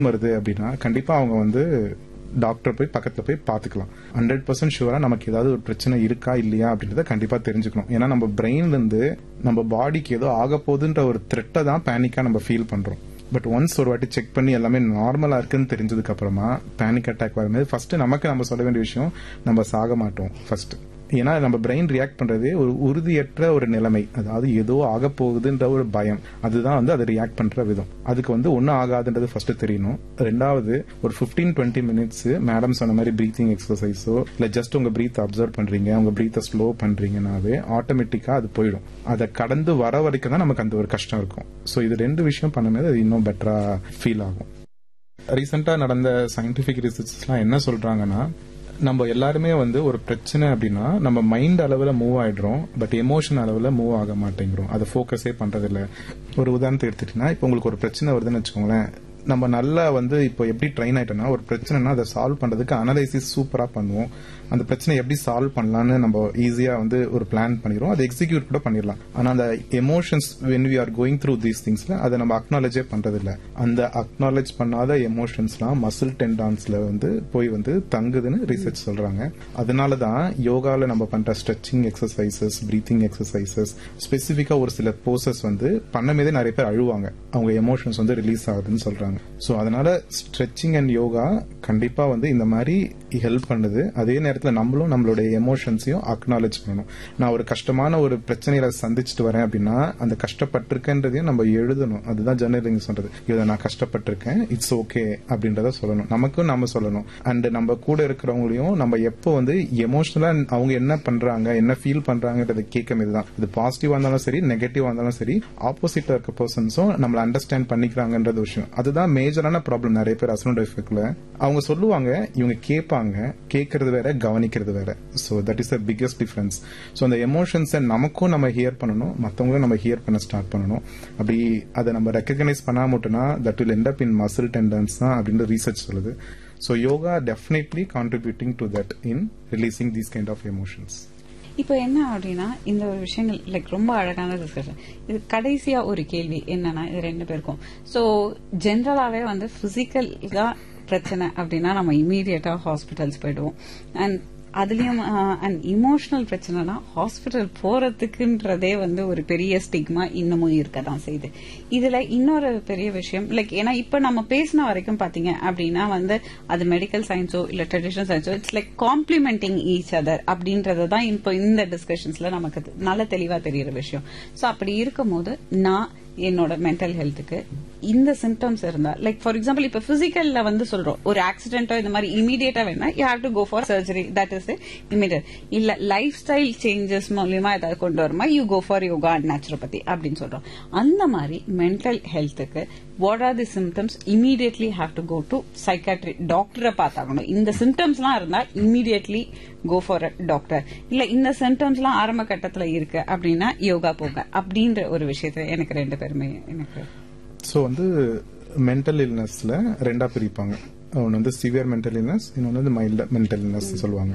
வருது அப்படின்னா கண்டிப்பா அவங்க வந்து டாக்டர் போய் பக்கத்துல போய் பாத்துக்கலாம் ஹண்ட்ரட் பர்சன்ட் ஷுவரா நமக்கு ஏதாவது ஒரு பிரச்சனை இருக்கா இல்லையா அப்படின்றத கண்டிப்பா தெரிஞ்சுக்கணும் ஏன்னா நம்ம பிரெயின்ல இருந்து நம்ம பாடிக்கு ஏதோ ஆக போகுதுன்ற ஒரு த்ரெட்டை தான் பேனிக்கா நம்ம ஃபீல் பண்றோம் பட் ஒன்ஸ் ஒரு வாட்டி செக் பண்ணி எல்லாமே நார்மலா இருக்குன்னு தெரிஞ்சதுக்கு அப்புறமா பேனிக் அட்டாக் வரும்போது ஃபர்ஸ்ட் நமக்கு நம்ம சொல்ல வேண்டிய விஷயம் நம்ம சாக மாட்டோம் ஃபர்ஸ்ட் ஏன்னா நம்ம பிரெயின் ரியாக்ட் பண்றதே ஒரு உறுதியற்ற ஒரு நிலைமை அதாவது ஏதோ ஆக போகுதுன்ற ஒரு பயம் அதுதான் வந்து அதை ரியாக்ட் பண்ற விதம் அதுக்கு வந்து ஒன்னும் ஆகாதுன்றது ஃபர்ஸ்ட் தெரியணும் ரெண்டாவது ஒரு 15 டுவெண்ட்டி மினிட்ஸ் மேடம் சொன்ன மாதிரி பிரீத்திங் எக்ஸசைஸோ இல்ல ஜஸ்ட் உங்க பிரீத் அப்சர்வ் பண்றீங்க உங்க பிரீத்தை ஸ்லோ பண்றீங்கனாவே ஆட்டோமேட்டிக்கா அது போயிடும் அதை கடந்து வர வரைக்கும் தான் நமக்கு அந்த ஒரு கஷ்டம் இருக்கும் ஸோ இது ரெண்டு விஷயம் பண்ணும்போது அது இன்னும் பெட்டரா ஃபீல் ஆகும் ரீசெண்டா நடந்த சயின்டிபிக் ரிசர்ச்லாம் என்ன சொல்றாங்கன்னா நம்ம எல்லாருமே வந்து ஒரு பிரச்சனை அப்படின்னா நம்ம மைண்ட் அளவுல மூவ் ஆயிடுறோம் பட் எமோஷன் அளவுல மூவ் ஆக மாட்டேங்கிறோம் அதை ஃபோக்கஸே பண்றது இல்ல ஒரு உதாரணத்தை எடுத்துட்டீங்கன்னா இப்போ உங்களுக்கு ஒரு பிரச்சனை வருதுன்னு வச்சுக்கோங்களேன் நம்ம நல்லா வந்து இப்போ எப்படி ட்ரெயின் ஆயிட்டோம்னா ஒரு பிரச்சனைனா அதை சால்வ் பண்றதுக்கு அனலைசிஸ் சூப்பரா பண்ணுவோம் அந்த பிரச்சனை எப்படி சால்வ் பண்ணலாம்னு நம்ம ஈஸியா வந்து ஒரு பிளான் பண்ணிடுவோம் அதை எக்ஸிக்யூட் கூட பண்ணிடலாம் ஆனா அந்த emotions when we are going through these திங்ஸ்ல அதை நம்ம அக்னாலஜே பண்றது இல்ல அந்த அக்னாலஜ் பண்ணாத எமோஷன்ஸ்லாம் மசில் டெண்டான்ஸ்ல வந்து போய் வந்து தங்குதுன்னு ரிசர்ச் சொல்றாங்க அதனால தான் யோகால நம்ம பண்ற ஸ்ட்ரெச்சிங் எக்ஸசைசஸ் பிரீத்திங் எக்ஸசைசஸ் ஸ்பெசிஃபிக்கா ஒரு சில போசஸ் வந்து பண்ணமேதே நிறைய பேர் அழுவாங்க அவங்க எமோஷன்ஸ் வந்து ரிலீஸ் ஆகுதுன்னு சொல்றாங்க ஸோ அதனால ஸ்ட்ரெச்சிங் அண்ட் யோகா கண்டிப்பா வந்து இந்த மாதிரி ஹெல்ப் பண்ணுது அதே நேரத்தில் நம்மளும் நம்மளுடைய எமோஷன்ஸையும் அக்னாலேஜ் பண்ணணும் நான் ஒரு கஷ்டமான ஒரு பிரச்சனையில சந்திச்சுட்டு வரேன் அப்படின்னா அந்த கஷ்டப்பட்டிருக்கேன்றதையும் நம்ம எழுதணும் அதுதான் ஜெர்னலிங் சொல்றது இதை நான் கஷ்டப்பட்டிருக்கேன் இட்ஸ் ஓகே அப்படின்றத சொல்லணும் நமக்கும் நம்ம சொல்லணும் அண்ட் நம்ம கூட இருக்கிறவங்களையும் நம்ம எப்போ வந்து எமோஷனலா அவங்க என்ன பண்றாங்க என்ன ஃபீல் பண்றாங்கன்றதை கேட்கும் இதுதான் இது பாசிட்டிவா இருந்தாலும் சரி நெகட்டிவா இருந்தாலும் சரி ஆப்போசிட்ல இருக்க பர்சன்ஸும் நம்மள அண்டர்ஸ்டாண்ட் பண்ணிக்கிறாங்கன்றது விஷயம் அதுதான் மேஜரான ப்ராப்ளம் நிறைய பேர் அசனோட எஃபெக்ட்ல அவங்க சொல்லுவாங்க இவங்க கேட்பாங்க கேட்கறது வேற கவனிக்கிறது வேற so that is the biggest difference so அந்த எமோஷன்ஸை நமக்கும் நம்ம ஹியர் பண்ணணும் மற்றவங்களும் நம்ம ஹியர் பண்ண ஸ்டார்ட் பண்ணணும் அப்படி அதை நம்ம ரெக்கக்னைஸ் பண்ணாமட்டோம்னா that will end up in muscle tendons தான் அப்படின்னு ரீசர்ச் சொல்லுது so yoga definitely contributing to that in releasing these kind of emotions இப்போ என்ன அப்படின்னா இந்த ஒரு விஷயங்கள் லைக் ரொம்ப அழகான டிஸ்கஷன் இது கடைசியா ஒரு கேள்வி என்னன்னா இது ரெண்டு பேருக்கும் சோ ஜென்ரலாவே வந்து பிசிக்கலா பிரச்சனை அப்படின்னா நம்ம இமீடியட்டா ஹாஸ்பிட்டல்ஸ் போயிடுவோம் அண்ட் அதுலயும் அண்ட் இமோஷனல் பிரச்சனைனா ஹாஸ்பிட்டல் போறதுக்குன்றதே வந்து ஒரு பெரிய ஸ்டிக்மா இன்னமும் இருக்க தான் செய்யுது இதுல இன்னொரு பெரிய விஷயம் லைக் ஏன்னா இப்ப நம்ம பேசின வரைக்கும் பாத்தீங்க அப்படின்னா வந்து அது மெடிக்கல் சயின்ஸோ இல்ல ட்ரெடிஷனல் சயின்ஸோ it's like complementing each other அப்படின்றது தான் இப்போ இந்த டிஸ்கஷன்ஸ்ல நமக்கு நல்ல தெளிவா தெரியுற விஷயம் சோ அப்படி இருக்கும்போது நான் என்னோட மென்டல் ஹெல்த்துக்கு இந்த சிம்டம்ஸ் இருந்தா லைக் ஃபார் எக்ஸாம்பிள் இப்ப பிசிக்கல்ல வந்து சொல்றோம் ஒரு ஆக்சிடென்ட்டோ இந்த மாதிரி இமீடியட்டா வேணா you have to go for surgery that is immediate இல்ல லைஃப் ஸ்டைல் சேஞ்சஸ் மூலியமா ஏதாவது கொண்டு வருமா you go for yoga and naturopathy அப்படின்னு சொல்றோம் அந்த மாதிரி மென்டல் ஹெல்த்துக்கு what are the symptoms immediately have to go to psychiatry டாக்டரை பார்த்தாகணும் இந்த சிம்டம்ஸ்லாம் இருந்தா immediately go for a doctor இல்ல இந்த சிம்டம்ஸ்லாம் ஆரம்ப கட்டத்துல இருக்கு அப்படின்னா யோகா போக அப்படின்ற ஒரு விஷயத்த எனக்கு ரெண்டு பேருமே எனக்கு ஸோ வந்து மென்டல் இல்னஸ்ல ரெண்டா பிரிப்பாங்க ஒன்று வந்து சிவியர் மென்டல் இல்னஸ் இன்னொன்று வந்து மைல்டு மென்டல் இல்னஸ் சொல்லுவாங்க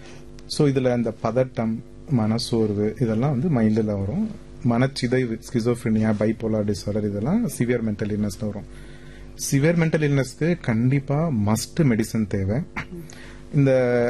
ஸோ இதுல அந்த பதட்டம் மனசோர்வு இதெல்லாம் வந்து மைல்டில் வரும் மனச்சிதைவு ஸ்கிசோஃப்ரினியா பைபோலார் டிசார்டர் இதெல்லாம் சிவியர் மென்டல் இல்னஸ்ல வரும் சிவியர் மென்டல் இல்னஸ்க்கு கண்டிப்பா மஸ்ட் மெடிசன் தேவை இந்த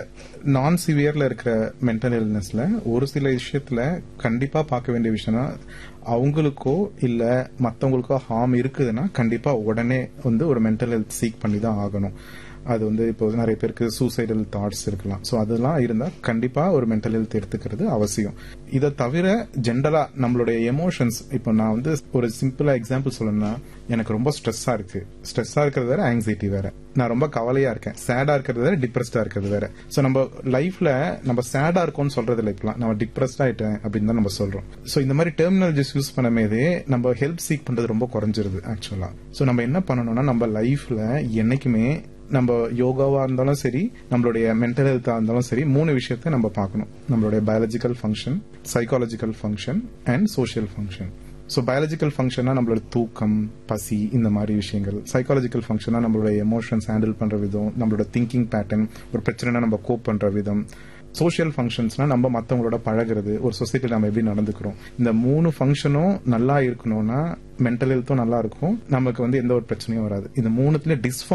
நான் சிவியர்ல இருக்கிற மென்டல் இல்னஸ்ல ஒரு சில விஷயத்துல கண்டிப்பா பார்க்க வேண்டிய விஷயம்னா அவங்களுக்கோ இல்ல மத்தவங்களுக்கோ ஹார்ம் இருக்குதுன்னா கண்டிப்பா உடனே வந்து ஒரு மென்டல் ஹெல்த் சீக் பண்ணி தான் ஆகணும் அது வந்து இப்போ நிறைய பேருக்கு சூசைடல் தாட்ஸ் இருக்கலாம் ஸோ அதெல்லாம் இருந்தா கண்டிப்பா ஒரு மென்டல் ஹெல்த் எடுத்துக்கிறது அவசியம் இதை தவிர ஜென்ரலா நம்மளுடைய எமோஷன்ஸ் இப்போ நான் வந்து ஒரு சிம்பிளா எக்ஸாம்பிள் சொல்லணும்னா எனக்கு ரொம்ப ஸ்ட்ரெஸ்ஸா இருக்கு ஸ்ட்ரெஸ்ஸா இருக்கிறது வேற ஆங்ஸைட்டி வேற நான் ரொம்ப கவலையா இருக்கேன் சேடா இருக்கிறது வேற டிப்ரெஸ்டா இருக்கிறது வேற ஸோ நம்ம லைஃப்ல நம்ம சேடா இருக்கோம்னு சொல்றது இல்லை இப்பலாம் நம்ம டிப்ரெஸ்ட் ஆயிட்டேன் அப்படின்னு தான் நம்ம சொல்றோம் ஸோ இந்த மாதிரி டெர்மினாலஜிஸ் யூஸ் பண்ணமேதே நம்ம ஹெல்ப் சீக் பண்றது ரொம்ப குறைஞ்சிருது ஆக்சுவலா ஸோ நம்ம என்ன பண்ணணும்னா நம்ம லைஃப்ல என்னைக்குமே நம்ம யோகாவா இருந்தாலும் சரி நம்மளுடைய மென்டல் ஹெல்த்தா இருந்தாலும் சரி மூணு விஷயத்த நம்ம பார்க்கணும் நம்மளுடைய biological function psychological function and social function so biological ஃபங்க்ஷனா நம்மளோட தூக்கம் பசி இந்த மாதிரி விஷயங்கள் சைக்காலஜிக்கல் ஃபங்க்ஷனா நம்மளோட எமோஷன்ஸ் ஹேண்டில் பண்ற விதம் நம்மளோட திங்கிங் பேட்டர்ன் ஒரு பிரச்சனைனா நம்ம கோப் பண்ற விதம் சோஷியல் ஃபங்க்ஷன்ஸ்னா நம்ம மத்தவங்களோட பழகுறது ஒரு சொசைட்டில நம்ம எப்படி நடந்துக்கிறோம் இந்த மூணு ஃபங்க்ஷனும் நல்லா இருக்கணும்னா மென்டல் ஹெல்த்தும் நல்லா இருக்கும் நமக்கு வந்து எந்த ஒரு பிரச்சனையும் வராது இந்த மூணுத்துல டிஸ்ஃபங்க்ஷன்